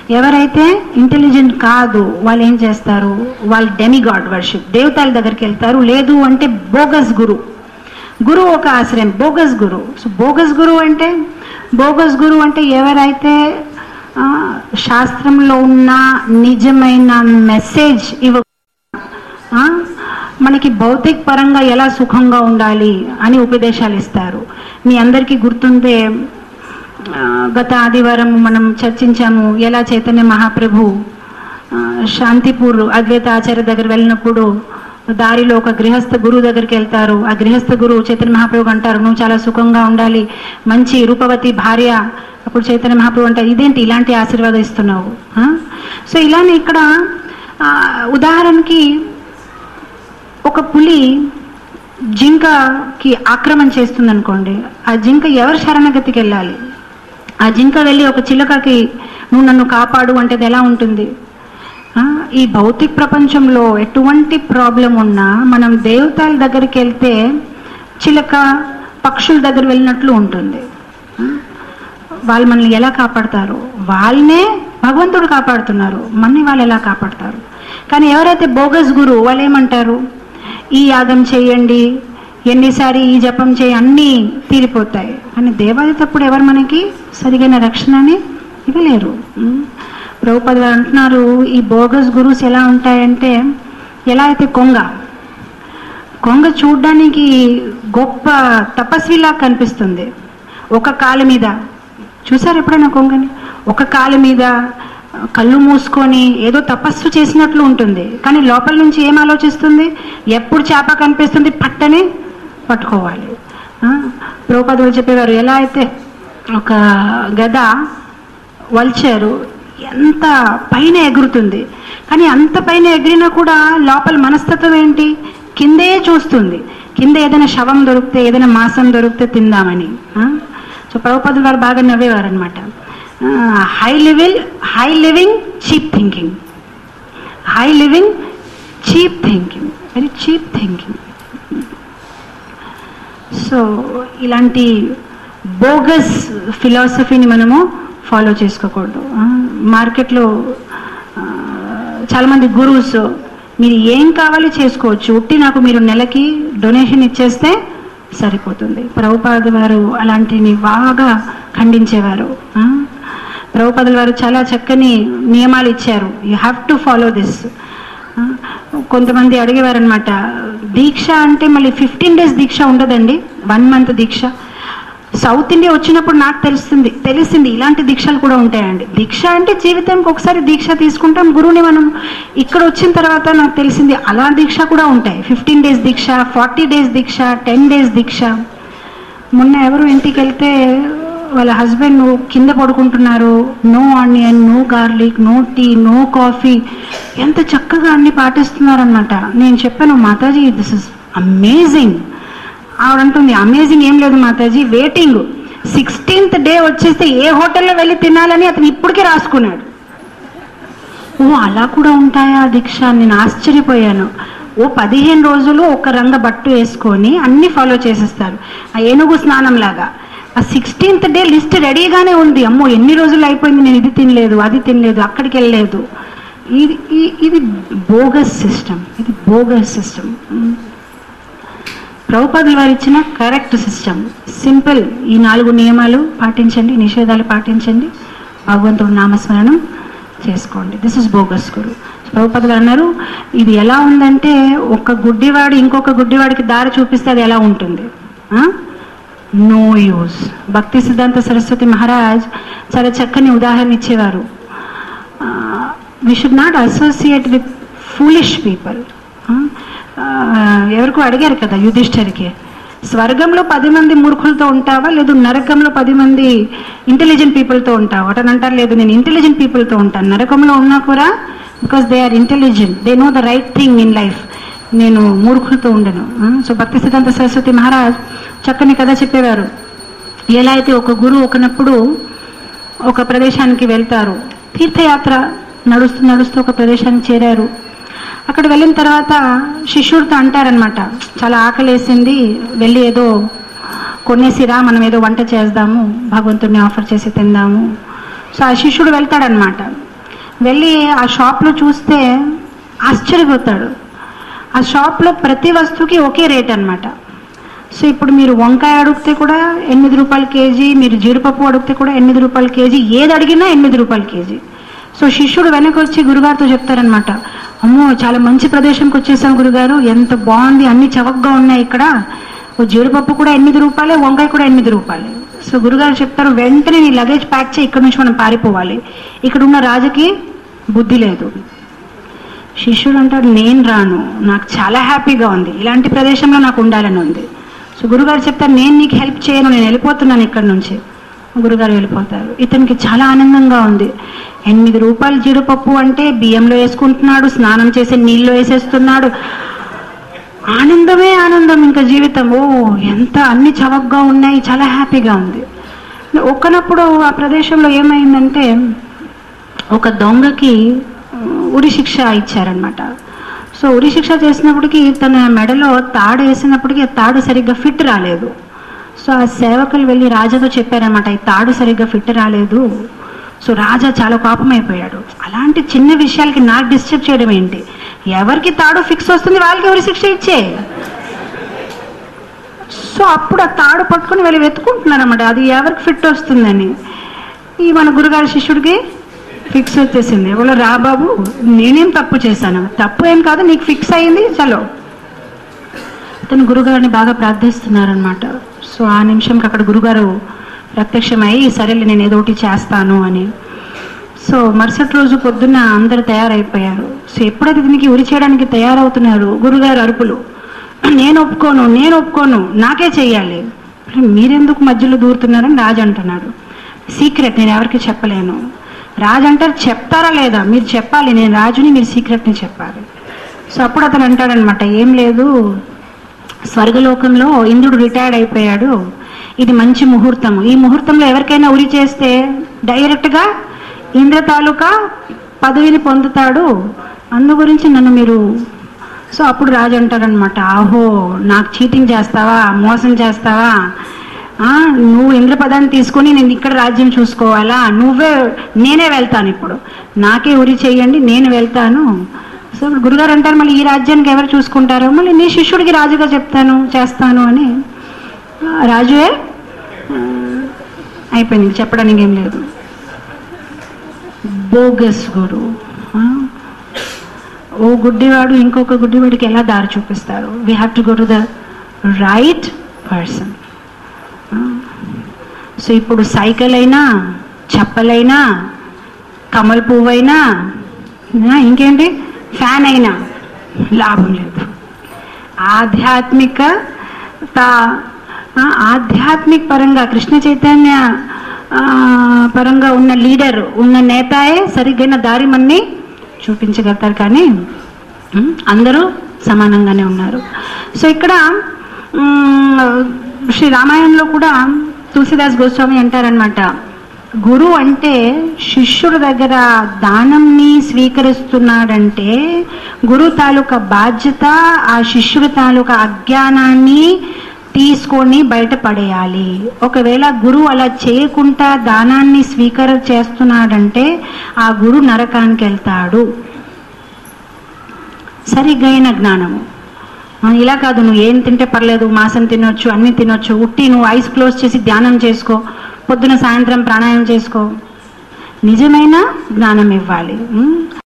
ఎవరైతే ఇంటెలిజెంట్ కాదు వాళ్ళు ఏం చేస్తారు వాళ్ళు డెమిగాడ్ వర్షిప్ దేవతల దగ్గరికి వెళ్తారు లేదు అంటే బోగస్ గురు గురు ఒక ఆశ్రయం బోగస్ గురు సో బోగస్ గురు అంటే బోగస్ గురు అంటే ఎవరైతే ఆ, శాస్త్రంలో ఉన్న నిజమైన మెసేజ్ ఇవ్వ ఆ, మనకి భౌతిక పరంగా ఎలా సుఖంగా ఉండాలి అని ఉపదేశాలు ఇస్తారు మీ అందరికీ గుర్తుంటే ఆ, గత ఆదివారం మనం చర్చించాము ఎలా చైతన్య మహాప్రభు ఆ, శాంతిపూర్ అద్వైత ఆచార్య దగ్గర వెళ్ళినప్పుడు దారిలో ఒక గృహస్థ గురువు దగ్గరికి వెళ్తారు ఆ గృహస్థ గురువు చైతన్య మహాప్రభు అంటారు నువ్వు చాలా సుఖంగా ఉండాలి మంచి రూపవతి భార్య అప్పుడు చైతన్య మహాప్రభు అంటారు ఇదేంటి ఇలాంటి ఆశీర్వాదం ఇస్తున్నావు ఆ? సో ఇలానే ఇక్కడ ఆ, ఉదాహరణకి ఒక పులి జింకకి ఆక్రమణ చేస్తుంది అనుకోండి ఆ జింక ఎవరు శరణగతికి వెళ్ళాలి ఆ జింక వెళ్ళి ఒక చిలకకి నువ్వు నన్ను కాపాడు అంటే అది ఎలా ఉంటుంది ఆ, ఈ భౌతిక ప్రపంచంలో ఎటువంటి ప్రాబ్లం ఉన్నా మనం దేవతల దగ్గరికి వెళ్తే చిలక పక్షుల దగ్గర వెళ్ళినట్లు ఉంటుంది ఆ, వాళ్ళు మనల్ని ఎలా కాపాడతారు వాళ్ళనే భగవంతుడు కాపాడుతున్నారు మనని వాళ్ళు ఎలా కాపాడతారు కానీ ఎవరైతే బోగస్ గురు వాళ్ళు ఏమంటారు ఈ యాగం చేయండి ఎన్నిసారి ఈ జపం చేయి అన్నీ తీరిపోతాయి కానీ దేవాదితప్పుడు ఎవరు మనకి సరిగైన రక్షణని ఇవ్వలేరు ఉం? ప్రభుపద గారు అంటున్నారు ఈ బోగస్ గురుస్ ఎలా ఉంటాయంటే ఎలా అయితే కొంగ కొంగ చూడ్డానికి గొప్ప తపస్విలా కనిపిస్తుంది ఒక కాలు మీద చూసారు ఎప్పుడైనా కొంగని ఒక కాలు మీద కళ్ళు మూసుకొని ఏదో తపస్సు చేసినట్లు ఉంటుంది కానీ లోపల నుంచి ఏం ఆలోచిస్తుంది ఎప్పుడు చేప కనిపిస్తుంది పట్టని పట్టుకోవాలి ఆ, ప్రభుపాదులు చెప్పేవారు ఎలా అయితే ఒక గద వల్చారు ఎంత పైన ఎగురుతుంది కానీ అంత పైన ఎగిరినా కూడా లోపల మనస్తత్వం ఏంటి కిందే చూస్తుంది కింద ఏదైనా శవం దొరికితే ఏదైనా మాంసం దొరికితే తిందామని ఆ? సో ప్రభుపదులు గారు బాగా నవ్వేవారు అనమాట high level high living cheap thinking high living cheap thinking very cheap thinking so ఇలాంటి బోగస్ ఫిలాసఫీని మనము ఫాలో చేసుకోకూడదు ఆ, మార్కెట్లో ఆ, చాలామంది గురూస్ మీరు ఏం కావాలి చేసుకోవచ్చు ఉట్టి నాకు మీరు నెలకి డొనేషన్ ఇచ్చేస్తే సరిపోతుంది ప్రభుపాద వారు అలాంటిని బాగా ఖండించేవారు ఆ, ప్రభుపాదుల వారు చాలా చక్కని నియమాలు ఇచ్చారు you have to follow this కొంతమంది అడిగేవారనమాట దీక్ష అంటే మళ్ళీ ఫిఫ్టీన్ డేస్ దీక్ష ఉండదండి వన్ మంత్ దీక్ష సౌత్ ఇండియా వచ్చినప్పుడు నాకు తెలుస్తుంది తెలిసింది ఇలాంటి దీక్షలు కూడా ఉంటాయండి దీక్ష అంటే జీవితానికి ఒకసారి దీక్ష తీసుకుంటాం గురువుని మనం ఇక్కడ వచ్చిన తర్వాత నాకు తెలిసింది అలా దీక్ష కూడా ఉంటాయి ఫిఫ్టీన్ డేస్ దీక్ష ఫార్టీ డేస్ దీక్ష టెన్ డేస్ దీక్ష మొన్న ఎవరు ఇంటికి వెళ్తే వాళ్ళ హస్బెండ్ కింద పడుకుంటున్నారు no onion no garlic no tea no coffee ఎంత చక్కగా అన్ని పాటిస్తున్నారనమాట నేను చెప్పాను మాతాజీ దిస్ ఇస్ అమేజింగ్ ఆవిడ అంటుంది అమేజింగ్ ఏం లేదు మాతాజీ వెయిటింగ్ సిక్స్టీన్త్ డే వచ్చేస్తే ఏ హోటల్లో వెళ్ళి తినాలని అతను ఇప్పటికే రాసుకున్నాడు ఓ అలా కూడా ఉంటాయా దీక్ష నేను ఆశ్చర్యపోయాను ఓ పదిహేను రోజులు ఒక రంగ బట్టు వేసుకొని అన్ని ఫాలో చేసేస్తారు ఆ ఏనుగు స్నానం లాగా ఆ సిక్స్టీన్త్ డే లిస్ట్ రెడీగానే ఉంది అమ్మో ఎన్ని రోజులు అయిపోయింది నేను ఇది తినలేదు అది తినలేదు అక్కడికి వెళ్ళలేదు ఇది ఈ- ఇది బోగస్ సిస్టమ్ ఇది బోగస్ సిస్టమ్ ప్రభుపాదులు వారు ఇచ్చిన కరెక్ట్ సిస్టమ్ సింపుల్ ఈ నాలుగు నియమాలు పాటించండి నిషేధాలు పాటించండి భగవంతుడు నామస్మరణం చేసుకోండి దిస్ ఇస్ బోగస్ గురు ప్రభుపదులు అన్నారు ఇది ఎలా ఉందంటే ఒక గుడ్డివాడు ఇంకొక గుడ్డివాడికి దారి చూపిస్తే అది ఎలా ఉంటుంది నో యూజ్ భక్తి సిద్ధాంత సరస్వతి మహారాజ్ చాలా చక్కని ఉదాహరణ ఇచ్చేవారు we should not associate with foolish people ఎవరికో అడిగారు కదా యుధిష్ఠరికి స్వర్గంలో పది మంది మూర్ఖులతో ఉంటావా లేదు నరకంలో పది మంది ఇంటెలిజెంట్ పీపుల్తో ఉంటావా అటని అంటారు లేదు నేను ఇంటెలిజెంట్ పీపుల్తో ఉంటాను నరకంలో ఉన్నా కూడా because they are intelligent they know the right thing in life నేను మూర్ఖులతో ఉండను సో భక్తి సిద్ధాంత సరస్వతి మహారాజ్ చక్కని కథ చెప్పేవారు ఎలా అయితే ఒక గురువు ఒకనప్పుడు ఒక ప్రదేశానికి వెళ్తారు తీర్థయాత్ర నడుస్తూ నడుస్తూ ఒక ప్రదేశానికి చేరారు అక్కడ వెళ్ళిన తర్వాత శిష్యుడితో అంటారనమాట చాలా ఆకలేసింది వెళ్ళి ఏదో కొనేసిరా మనం ఏదో వంట చేద్దాము భగవంతుడిని ఆఫర్ చేసి తిందాము సో ఆ శిష్యుడు వెళ్తాడనమాట వెళ్ళి ఆ షాప్లో చూస్తే ఆశ్చర్యపోతాడు ఆ షాప్లో ప్రతి వస్తువుకి ఒకే రేట్ అన్నమాట సో ఇప్పుడు మీరు వంకాయ అడిగితే కూడా ఎనిమిది రూపాయల కేజీ మీరు జీడిపప్పు అడిగితే కూడా ఎనిమిది రూపాయల కేజీ ఏది అడిగినా ఎనిమిది రూపాయల కేజీ సో శిష్యుడు వెనక్కి వచ్చి గురుగారితో చెప్తారనమాట అమ్మో చాలా మంచి ప్రదేశంకి వచ్చేసాం గురుగారు ఎంత బాగుంది అన్ని చవకగా ఉన్నాయి ఇక్కడ ఓ జీడిపప్పు కూడా ఎనిమిది రూపాయలే వంకాయ కూడా ఎనిమిది రూపాయలే సో గురుగారు చెప్తారు వెంటనే నీ లగేజ్ ప్యాక్ చేయి ఇక్కడ నుంచి మనం పారిపోవాలి ఇక్కడ ఉన్న రాజుకి బుద్ధి లేదు శిష్యుడు అంటాడు నేను రాను నాకు చాలా హ్యాపీగా ఉంది ఇలాంటి ప్రదేశంలో నాకు ఉండాలని ఉంది సో గురుగారు చెప్తారు నేను నీకు హెల్ప్ చేయను నేను వెళ్ళిపోతున్నాను ఇక్కడ నుంచి గురుగారు వెళ్ళిపోతారు ఇతనికి చాలా ఆనందంగా ఉంది ఎనిమిది రూపాయలు జీడిపప్పు అంటే బియ్యంలో వేసుకుంటున్నాడు స్నానం చేసే నీళ్ళు వేసేస్తున్నాడు ఆనందమే ఆనందం ఇంకా జీవితం ఓ ఎంత అన్ని చవకగా ఉన్నాయి చాలా హ్యాపీగా ఉంది ఒక్కనప్పుడు ఆ ప్రదేశంలో ఏమైందంటే ఒక దొంగకి ఆ, ఉరి శిక్ష ఇచ్చారనమాట సో ఉరి శిక్ష చేసినప్పటికీ తన మెడలో తాడు వేసినప్పటికీ ఆ తాడు సరిగ్గా ఫిట్ రాలేదు సో ఆ సేవకులు వెళ్ళి రాజాతో చెప్పారనమాట ఈ తాడు సరిగ్గా ఫిట్ రాలేదు సో రాజా చాలా కోపం అయిపోయాడు అలాంటి చిన్న విషయాలకి నాకు డిస్టర్బ్ చేయడం ఏంటి ఎవరికి తాడు ఫిక్స్ వస్తుంది వాళ్ళకి ఎవరి శిక్ష ఇచ్చే సో అప్పుడు ఆ తాడు పట్టుకుని వెళ్ళి వెతుకుంటున్నారన్నమాట అది ఎవరికి ఫిట్ వస్తుందని ఈ మన గురుగారి శిష్యుడికి ఫిక్స్ వచ్చేసింది ఎవరో రా బాబు నేనేం తప్పు చేశాను తప్పు ఏం కాదు నీకు ఫిక్స్ అయింది చలో తను గురుగారిని బాగా ప్రార్థిస్తున్నారనమాట సో ఆ నిమిషంకి అక్కడ గురుగారు ప్రత్యక్షమై సరేలే నేను ఏదో ఒకటి చేస్తాను అని సో మరుసటి రోజు పొద్దున్న అందరు తయారైపోయారు సో ఎప్పుడైతే దీనికి ఉరి చేయడానికి తయారవుతున్నారు గురుగారు అరుపులు నేను ఒప్పుకోను నేను ఒప్పుకోను నాకే చెయ్యాలి అంటే మీరెందుకు మధ్యలో దూరుతున్నారని రాజు అంటున్నాడు సీక్రెట్ నేను ఎవరికి చెప్పలేను రాజు అంటారు చెప్తారా లేదా మీరు చెప్పాలి నేను రాజుని మీరు సీక్రెట్ని చెప్పాలి సో అప్పుడు అతను అంటాడనమాట ఏం లేదు స్వర్గలోకంలో ఇంద్రుడు రిటైర్డ్ అయిపోయాడు ఇది మంచి ముహూర్తం ఈ ముహూర్తంలో ఎవరికైనా ఉరి చేస్తే డైరెక్ట్గా ఇంద్ర తాలూకా పదవిని పొందుతాడు అందు గురించి నన్ను మీరు సో అప్పుడు రాజు అంటారనమాట ఆహో నాకు చీటింగ్ చేస్తావా మోసం చేస్తావా ఆ, నువ్వు ఇంద్ర పదాన్ని తీసుకొని నేను ఇక్కడ రాజ్యం చూసుకోవాలా నువ్వే నేనే వెళ్తాను ఇప్పుడు నాకే ఉరి చేయండి నేను వెళ్తాను సో ఇప్పుడు గురుగారు అంటారు మళ్ళీ ఈ రాజ్యానికి ఎవరు చూసుకుంటారో మళ్ళీ నీ శిష్యుడికి రాజుగా చెప్తాను చేస్తాను అని ఆ, రాజువే ఆ, అయిపోయింది చెప్పడానికి ఏం లేదు బోగస్ గురు ఆ? ఓ గుడ్డివాడు ఇంకొక గుడ్డివాడికి ఎలా దారి చూపిస్తారు we have to go to the right person so ఇప్పుడు సైకిల్ అయినా చెప్పలైనా కమల్ పువ్వైనా ఆ, ఇంకేంటి ఫ్యాన్ అయినా లాభం లేదు ఆధ్యాత్మిక తా- ఆ, ఆధ్యాత్మిక పరంగా కృష్ణ చైతన్య ఆ, పరంగా ఉన్న లీడర్ ఉన్న నేతాయే సరిగ్గైన దారి మన్ని చూపించగలుగుతారు కానీ ఉమ్, అందరూ సమానంగానే ఉన్నారు సో ఇక్కడ ఉమ్, శ్రీ రామాయణంలో కూడా తులసిదాస్ గోస్వామి అంటారనమాట గురు అంటే శిష్యుడి దగ్గర దానంని స్వీకరిస్తున్నాడంటే గురు తాలూకా బాధ్యత ఆ శిష్యుడి తాలూకా అజ్ఞానాన్ని తీసుకొని బయటపడేయాలి ఒకవేళ గురువు అలా చేయకుండా దానాన్ని స్వీకార చేస్తున్నాడంటే ఆ గురు నరకానికి వెళ్తాడు సరిగ్గైన జ్ఞానము ఆ, ఇలా కాదు నువ్వు ఏం తింటే పర్లేదు మాసం తినొచ్చు అన్ని తినొచ్చు ఉట్టి నువ్వు ఐస్ క్లోజ్ చేసి ధ్యానం చేసుకో పొద్దున సాయంత్రం ప్రాణాయామం చేసుకో నిజమైన జ్ఞానం ఇవ్వాలి ఉం?